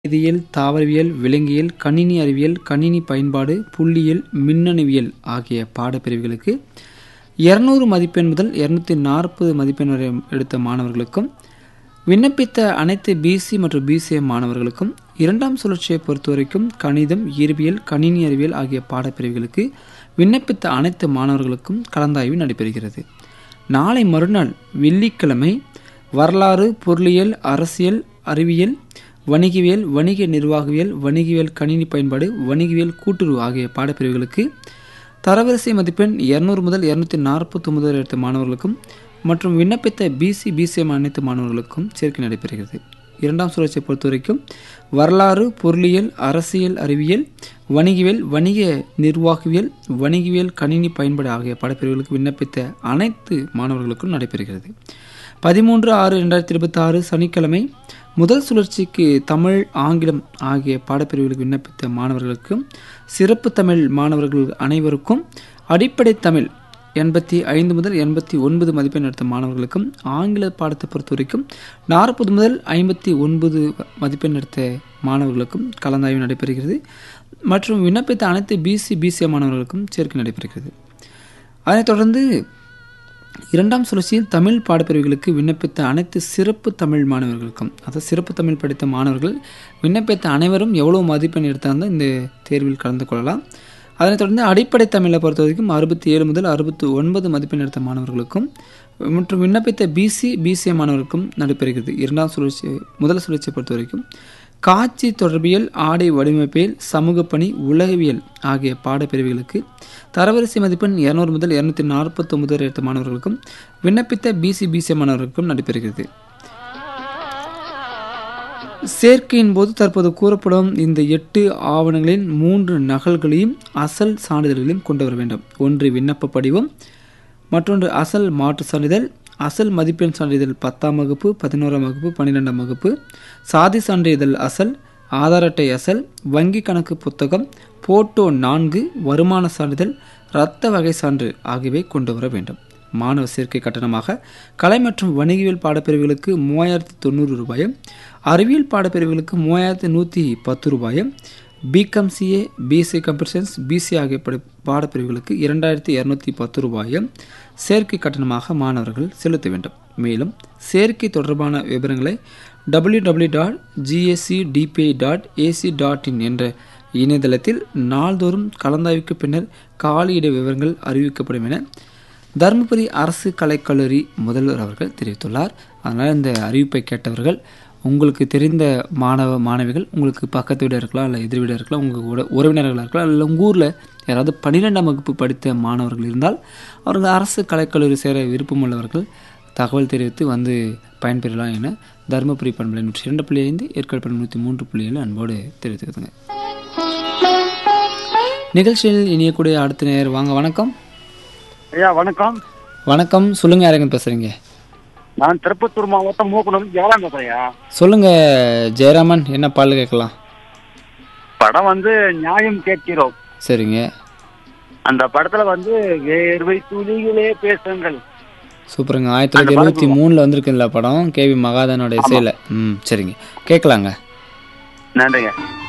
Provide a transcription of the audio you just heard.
வேதியியல் தாவரவியல் விலங்கியல் கணினி அறிவியல் கணினி பயன்பாடு புள்ளியியல் மின்னணுவியல் ஆகிய பாடப்பிரிவுகளுக்கு இருநூறு மதிப்பெண் முதல் இருநூத்தி நாற்பது மதிப்பெண் வரை எடுத்த மாணவர்களுக்கும் விண்ணப்பித்த அனைத்து பிசி மற்றும் பிசிஎம் மாணவர்களுக்கும் இரண்டாம் சுழற்சியை பொறுத்தவரைக்கும் கணிதம் இயற்பியல் கணினி அறிவியல் ஆகிய பாடப்பிரிவுகளுக்கு விண்ணப்பித்த அனைத்து மாணவர்களுக்கும் கலந்தாய்வு நடைபெறுகிறது நாளை மறுநாள் வெள்ளிக்கிழமை வரலாறு பொருளியல் அரசியல் அறிவியல் வணிகவியல் வணிக நிர்வாகவியல் வணிகவியல் கணினி பயன்பாடு வணிகவியல் கூட்டுறவு ஆகிய பாடப்பிரிவுகளுக்கு தரவரிசை மதிப்பெண் இருநூறு முதல் இருநூத்தி நாற்பத்தொன்பது வரை எடுத்த மாணவர்களுக்கும் மற்றும் விண்ணப்பித்த பிசி பிசிஎம் அனைத்து மாணவர்களுக்கும் சேர்க்கை நடைபெறுகிறது இரண்டாம் சுழற்சியை பொறுத்தவரைக்கும் வரலாறு பொருளியல் அரசியல் அறிவியல் வணிகவியல் வணிக நிர்வாகவியல் வணிகவியல் கணினி பயன்பாடு ஆகிய பாடப்பிரிவுகளுக்கு விண்ணப்பித்த அனைத்து மாணவர்களுக்கும் நடைபெறுகிறது பதிமூன்று ஆறு ரெண்டாயிரத்தி இருபத்தி ஆறு சனிக்கிழமை முதல் சுழற்சிக்கு தமிழ் ஆங்கிலம் ஆகிய பாடப்பிரிவுகளுக்கு விண்ணப்பித்த மாணவர்களுக்கும் சிறப்பு தமிழ் மாணவர்கள் அனைவருக்கும் அடிப்படை தமிழ் எண்பத்தி ஐந்து முதல் எண்பத்தி ஒன்பது மதிப்பெண் எடுத்த மாணவர்களுக்கும் ஆங்கில பாடத்தை பொறுத்த வரைக்கும் நாற்பது முதல் ஐம்பத்தி ஒன்பது மதிப்பெண் எடுத்த மாணவர்களுக்கும் கலந்தாய்வு நடைபெறுகிறது மற்றும் விண்ணப்பித்த அனைத்து பிசி பிசிஏ மாணவர்களுக்கும் சேர்க்கை நடைபெறுகிறது அதனைத் தொடர்ந்து இரண்டாம் சுழற்சியில் தமிழ் பாடப்பிரிவுகளுக்கு விண்ணப்பித்த அனைத்து சிறப்பு தமிழ் மாணவர்களுக்கும் அதாவது சிறப்பு தமிழ் படித்த மாணவர்கள் விண்ணப்பித்த அனைவரும் எவ்வளோ மதிப்பெண் எடுத்தாலும் இந்த தேர்வில் கலந்து கொள்ளலாம் அதனைத் தொடர்ந்து அடிப்படை தமிழை பொறுத்த வரைக்கும் அறுபத்தி ஏழு முதல் அறுபத்தி ஒன்பது மதிப்பெண் எடுத்த மாணவர்களுக்கும் மற்றும் விண்ணப்பித்த பிசி பிசிஏ மாணவர்களுக்கும் நடைபெறுகிறது இரண்டாம் சுழற்சி முதல் சுழற்சியை பொறுத்த வரைக்கும் காட்சி தொடர்பியல் ஆடை வடிவமைப்பியல் சமூக பணி உலகவியல் ஆகிய பாடப்பிரிவுகளுக்கு தரவரிசை மதிப்பெண் இருநூறு முதல் இருநூத்தி நாற்பத்தி ஒன்பது வரை எடுத்த மாணவர்களுக்கும் விண்ணப்பித்த பிசி பிசிஏ மாணவர்களுக்கும் நடைபெறுகிறது சேர்க்கையின் போது தற்போது கூறப்படும் இந்த எட்டு ஆவணங்களின் மூன்று நகல்களையும் அசல் சான்றிதழ்களையும் கொண்டு வர வேண்டும் ஒன்று விண்ணப்ப படிவம் மற்றொன்று அசல் மாற்று சான்றிதழ் அசல் மதிப்பெண் சான்றிதழ் பத்தாம் வகுப்பு பதினோராம் வகுப்பு பன்னிரெண்டாம் வகுப்பு சாதி சான்றிதழ் அசல் ஆதார் அட்டை அசல் வங்கி கணக்கு புத்தகம் போட்டோ நான்கு வருமான சான்றிதழ் இரத்த வகை சான்று ஆகியவை கொண்டு வர வேண்டும் மாணவ சேர்க்கை கட்டணமாக கலை மற்றும் வணிகவியல் பாடப்பிரிவுகளுக்கு மூவாயிரத்தி தொண்ணூறு ரூபாயும் அறிவியல் பாடப்பிரிவுகளுக்கு மூவாயிரத்தி நூற்றி பத்து ரூபாயும் BCom CA BSc computer science BSc ஆகிய படி பாடப்பிரிவுகளுக்கு இரண்டாயிரத்தி இரநூத்தி பத்து ரூபாயும் சேர்க்கை கட்டணமாக மாணவர்கள் செலுத்த வேண்டும் மேலும் சேர்க்கை தொடர்பான விவரங்களை W W dot GSC DPI dot AC dot in என்ற இணையதளத்தில் நாள்தோறும் கலந்தாய்வுக்கு பின்னர் காலியிட விவரங்கள் அறிவிக்கப்படும் என தருமபுரி அரசு கலைக்கல்லூரி முதல்வர் அவர்கள் தெரிவித்துள்ளார் அதனால் இந்த அறிவிப்பை கேட்டவர்கள் உங்களுக்கு தெரிந்த மாணவ மாணவிகள் உங்களுக்கு பக்கத்து வீடு இருக்கலாம் இல்லை எதிர் வீடு இருக்கலாம் உங்கள் கூட உறவினர்களாக இருக்கலாம் இல்லை உங்கள் ஊரில் யாராவது பன்னிரெண்டாம் வகுப்பு படித்த மாணவர்கள் இருந்தால் அவர்கள் அரசு கலைக்கல்லூரி சேர விருப்பமுள்ளவர்கள் தகவல் தெரிவித்து வந்து பயன்பெறலாம் என தருமபுரி பண்பலை நூற்றி இரண்டு புள்ளி ஐந்து ஏற்காடு பண்பலை நூற்றி மூன்று புள்ளி ஏழு அன்போடு தெரிவித்துக்கிறதுங்க நிகழ்ச்சியில் இனியக்கூடிய அடுத்த நேர் வாங்க வணக்கம் ஐயா வணக்கம் வணக்கம் சொல்லுங்க யாருங்க பேசுறீங்க நான் திருப்பத்தூர் மாவட்டம் மூக்கணும் ஏழாம் ஐயா சொல்லுங்க ஜெயராமன் என்ன பால் கேட்கலாம் படம் வந்து நியாயம் கேட்கிறோம் சரிங்க அந்த படத்துல வந்து வேர்வை துளிகளே பேசுங்கள் சூப்பருங்க ஆயிரத்தி தொள்ளாயிரத்தி எழுபத்தி மூணுல வந்திருக்குல்ல படம் கேவி மகாதனோட இசையில ம் சரிங்க கேட்கலாங்க நன்றிங்க